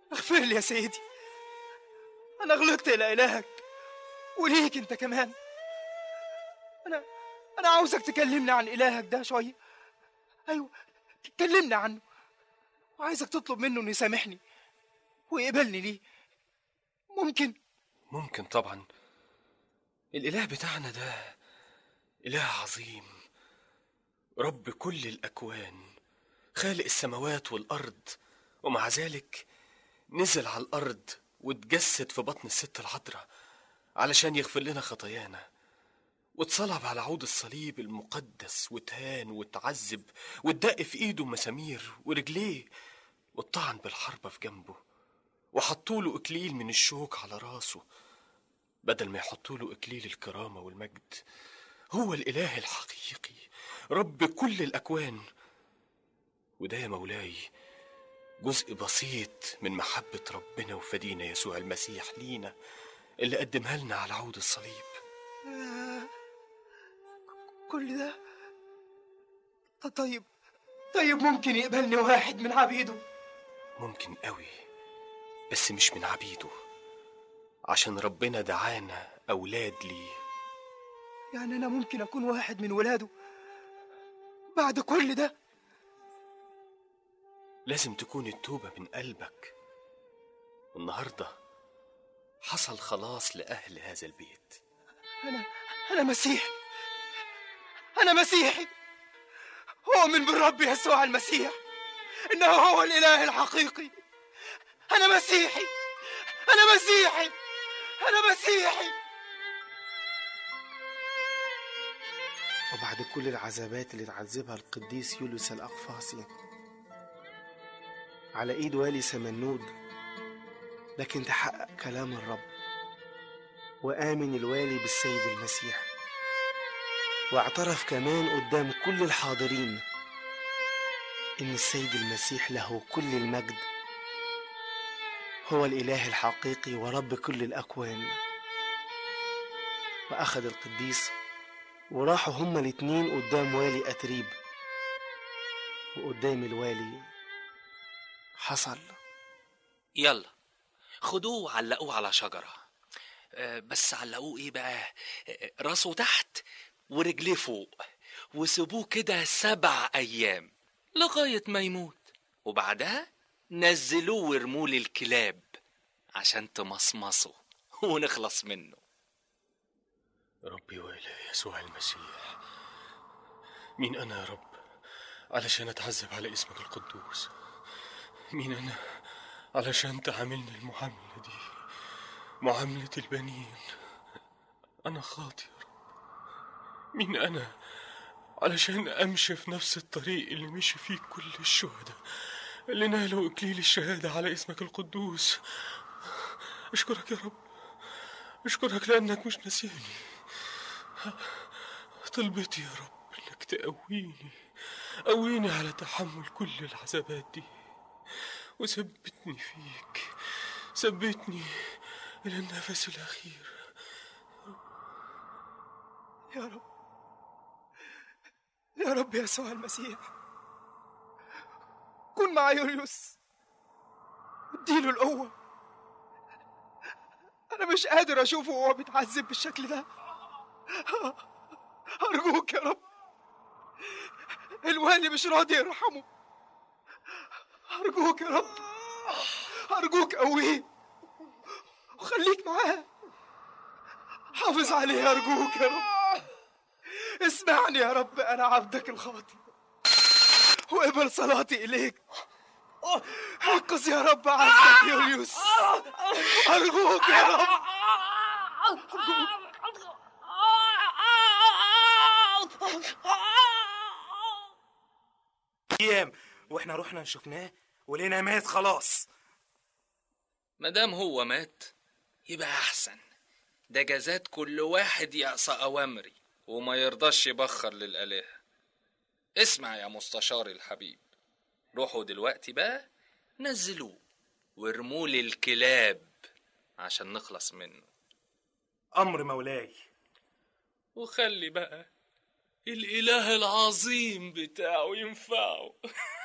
اغفر لي يا سيدي أنا غلطت إلى إلهك وليك أنت كمان أنا أنا عاوزك تكلمني عن إلهك ده شوية أيوة كلمني عنه وعايزك تطلب منه إنه يسامحني ويقبلني ليه ممكن ممكن طبعا الإله بتاعنا ده إله عظيم رب كل الأكوان خالق السماوات والأرض ومع ذلك نزل على الأرض واتجسد في بطن الست العذراء علشان يغفر لنا خطايانا واتصلب على عود الصليب المقدس واتهان واتعذب واتدق في ايده مسامير ورجليه واتطعن بالحربة في جنبه وحطوا له اكليل من الشوك على راسه بدل ما يحطوا له اكليل الكرامة والمجد هو الاله الحقيقي رب كل الاكوان وده يا مولاي جزء بسيط من محبة ربنا وفدينا يسوع المسيح لينا اللي قدمها لنا على عود الصليب آه، كل ده ط- طيب طيب ممكن يقبلني واحد من عبيده ممكن قوي بس مش من عبيده عشان ربنا دعانا أولاد ليه يعني أنا ممكن أكون واحد من ولاده بعد كل ده لازم تكون التوبة من قلبك النهاردة حصل خلاص لأهل هذا البيت أنا أنا مسيحي أنا مسيحي أؤمن بالرب يسوع المسيح إنه هو الإله الحقيقي أنا مسيحي أنا مسيحي أنا مسيحي وبعد كل العذابات اللي اتعذبها القديس يوليوس الأقفاصي على إيد والي سمنود لكن تحقق كلام الرب وآمن الوالي بالسيد المسيح واعترف كمان قدام كل الحاضرين إن السيد المسيح له كل المجد هو الإله الحقيقي ورب كل الأكوان وأخذ القديس وراحوا هما الاتنين قدام والي أتريب وقدام الوالي حصل يلا خدوه وعلقوه على شجرة آه، بس علقوه ايه بقى آه، راسه تحت ورجليه فوق وسيبوه كده سبع ايام لغاية ما يموت وبعدها نزلوه وارموه للكلاب عشان تمصمصه ونخلص منه ربي وإله يسوع المسيح مين أنا يا رب علشان أتعذب على اسمك القدوس مين أنا علشان تعاملني المعاملة دي معاملة البنين أنا خاطي يا رب مين أنا علشان أمشي في نفس الطريق اللي مشي فيه كل الشهداء اللي نالوا إكليل الشهادة على اسمك القدوس أشكرك يا رب أشكرك لأنك مش ناسيني طلبتي يا رب انك تقويني قويني على تحمل كل العذابات دي وثبتني فيك ثبتني الى النفس الاخير يا رب يا رب يسوع المسيح كن مع يوليوس اديله القوة أنا مش قادر أشوفه وهو بيتعذب بالشكل ده أرجوك يا رب الوالي مش راضي يرحمه أرجوك يا رب أرجوك قويه وخليك معاه حافظ عليه أرجوك يا رب اسمعني يا رب أنا عبدك الخاطئ واقبل صلاتي إليك انقذ يا رب عبدك يوليوس أرجوك يا رب ايام واحنا رحنا شفناه ولقينا مات خلاص مادام هو مات يبقى احسن ده جزات كل واحد يعصى اوامري وما يرضاش يبخر للالهه اسمع يا مستشاري الحبيب روحوا دلوقتي بقى نزلوه وارموه للكلاب عشان نخلص منه امر مولاي وخلي بقى الاله العظيم بتاعه ينفعه